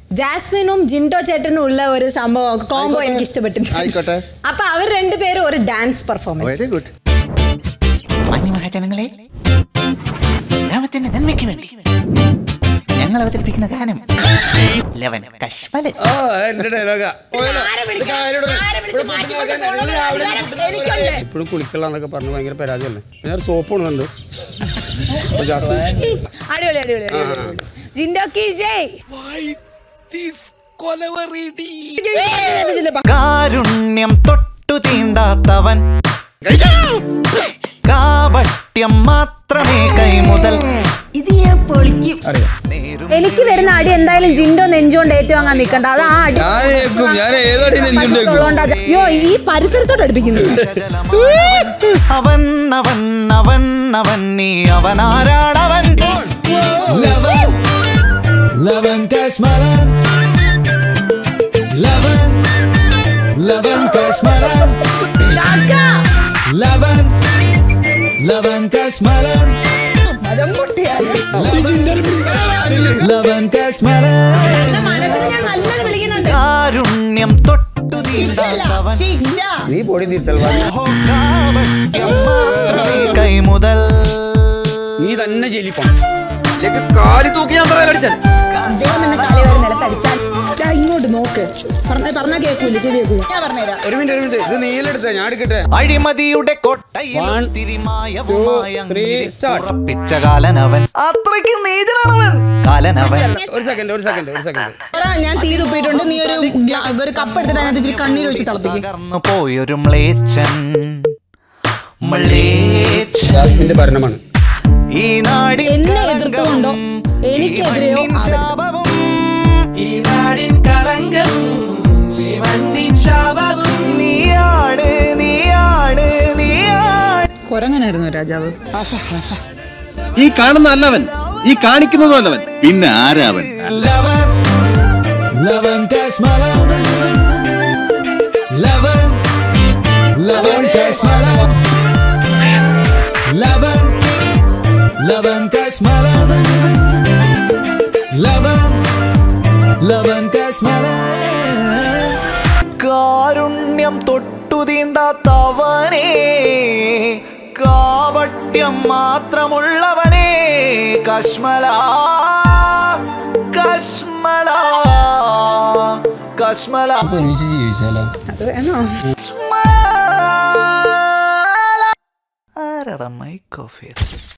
ജാസ്മിനും ജിൻഡോ ചേട്ടനും ഉള്ള ഒരു സംഭവം കോംബോ എനിക്ക് ഇഷ്ടപ്പെട്ടിട്ടുണ്ട് ആയിക്കോട്ടെ അപ്പൊ അവർ രണ്ടുപേരും ഒരു ഡാൻസ് പെർഫോമൻസ് വെരി ഗുഡ് മാന്യമഹാജനങ്ങളെ രാമത്തിന്റെ നന്മയ്ക്ക് വേണ്ടി ഞങ്ങൾ അവതരിപ്പിക്കുന്ന ഗാനം ലവൻ കശ്മലൻ ആ എന്റെ ഡയലോഗാ ഇപ്പോഴും കുളിക്കലാന്നൊക്കെ പറഞ്ഞ് ഭയങ്കര പരാതിയല്ലേ പിന്നെ ഒരു സോപ്പ് കൊണ്ടുണ്ട് അടിപൊളി അടിപൊളി അടിപൊളി ജിൻഡോക്കി ജയ് കാരുണ്യം തൊട്ടു തീണ്ടാത്തവൻ കാപട്യം മാത്രമേ കൈമുതൽ നേരും എനിക്ക് വരുന്ന അടി എന്തായാലും ജിൻഡോ നെഞ്ചോണ്ട് ഏറ്റുവാങ്ങാൻ നിക്കണ്ട അത് ആ അടി ഞാൻ ഏക്കും, ഞാൻ ഏതടി നെഞ്ചോണ്ട് ഏക്കും? ഉള്ളോണ്ടാ ഇത്. അയ്യോ ഈ പരിസരത്തോട് അടുപ്പിക്കുന്നു അവൻ അവൻ അവൻ അവൻ നീ അവൻ ആരാടവൻ Lavan Kasmaran Lavan Lavan Kasmaran Lavan Lavan Kasmaran Lavan Kasmaran മനസ്സിൽ ഞാൻ നല്ലത് വിളിക്കുന്നുണ്ട് കാരുണ്യം തൊട്ടു തീണ്ടാത്തവൻ ശിക്ഷ നീ പൊടി തിരിച്ചൽ ഓ, കാപട്യം മാത്രമേ കൈമുതൽ നീ തന്നെ ജയിലിപ്പോണം കാലി തൂക്കി ഞാൻ തറയിൽ അടിച്ചാൽ അദ്ദേഹം എന്നെ തലേ വരെ നിലത്തടിച്ചാൽ ദാ ഇങ്ങോട്ട് നോക്ക് പറഞ്ഞ പറഞ്ഞാ കേൾക്കൂല ചെവി കേൾക്കൂല ഞാൻ പറഞ്ഞുതരാം ഒരു മിനിറ്റ് ഒരു മിനിറ്റ് ഇത് നീലെടുത്തേ ഞാൻ എടുക്കട്ടെ അഴിമതിയുടെ കൊട്ടയിൽ One, തിരിമായവുമായ two, three, start. ഉറപ്പിച്ച കാലനവൻ അത്രയ്ക്ക് നീചനാണവൻ കാലനവൻ ഒരു സെക്കൻഡ് ഒരു സെക്കൻഡ് ഒരു സെക്കൻഡ് എടാ, ഞാൻ തീ തുപ്പിയിട്ടുണ്ട് നീ ഒരു ഗ്ലാ- ഒരു കപ്പ് എടുത്തിട്ട് അതിനകത്ത് ഇച്ചിരി കണ്ണീര് ഒഴിച്ച് തിളപ്പിക്കും തകർന്നു പോയൊരു മ്ലേച്ഛൻ മ്ലേച്ഛൻ ജാസ്മിന്റെ ഭരണമാണ് ഈ നാടിൻ എന്നെ എതിർത്തുകൊണ്ടോ എനിക്കെതിരെയോ മണ്ണിൻ ആവരുത്. ശാപവും നീയാണ് നീയാണ് നീയാണ് കൊരങ്ങനായിരുന്നു രാജാവ് ഈ കാണുന്ന അല്ലവൻ ഈ കാണിക്കുന്നതും അല്ലവൻ പിന്നെ ആരാവൻ Lavan Kasmaran Lavan Lavan Kasmaran Lavan Lavan Kasmaran Lavan Lavan Kasmaran കാരുണ്യം തൊട്ടു തീണ്ടാത്തവനേ കാപട്യം മാത്രമുള്ളവനേ കശ്മല കശ്മല കശ്മല ഒരുമിച്ച് ജീവിച്ചാലോ അത് വേണോ കശ്മല ആരട മൈക്ക് ഓഫ് ചെയ്ത്